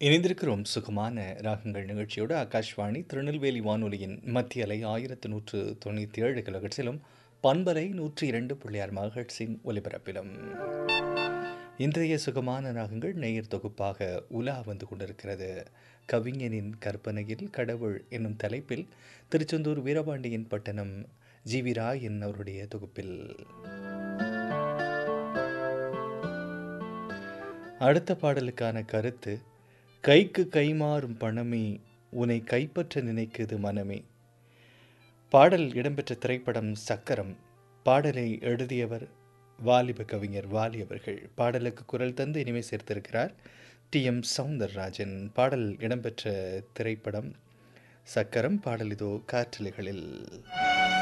இணைந்திருக்கிறோம் சுகமான ராகங்கள் நிகழ்ச்சியோடு ஆகாஷ்வாணி திருநெல்வேலி வானொலியின் மத்திய அலை ஆயிரத்து நூற்று தொண்ணூற்றி ஏழு கிலோகட்ஸிலும் பண்பலை நூற்றி இரண்டு புள்ளியார் மகட்ஸின் ஒலிபரப்பிலும் இன்றைய சுகமான ராகங்கள் நேயர் தொகுப்பாக உலா வந்து கொண்டிருக்கிறது கவிஞனின் கற்பனையில் கடவுள் என்னும் தலைப்பில் திருச்செந்தூர் வீரபாண்டியன் பட்டணம் ஜி வி ராயன் அவருடைய தொகுப்பில் அடுத்த பாடலுக்கான கருத்து கைக்கு கைமாறும் பணமே உன்னை கைப்பற்ற நினைக்குது மனமே பாடல் இடம்பெற்ற திரைப்படம் சக்கரம் பாடலை எழுதியவர் வாலிப கவிஞர் வாலி அவர்கள் பாடலுக்கு குரல் தந்து இனிமே சேர்த்திருக்கிறார் டி எம் சவுந்தரராஜன் பாடல் இடம்பெற்ற திரைப்படம் சக்கரம் பாடல் இதோ காற்றலைகளில்